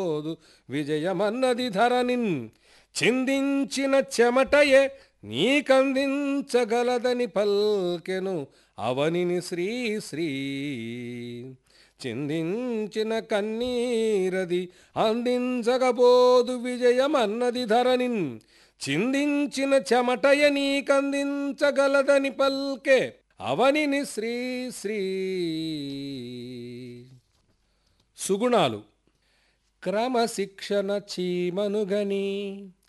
పోదు విజయమన్నది ధరనిన్ చిందించిన చెమటయే నీకందించగలదని పల్కెను అవనిని శ్రీ శ్రీ చిందించిన కన్నీరది అందించగబోదు విజయమన్నది ధరనిన్ చిందించిన చెమటయ నీకందించగలదని పల్కే అవనిని శ్రీ శ్రీ సుగుణాలు క్రమశిక్షణ చీమనుగని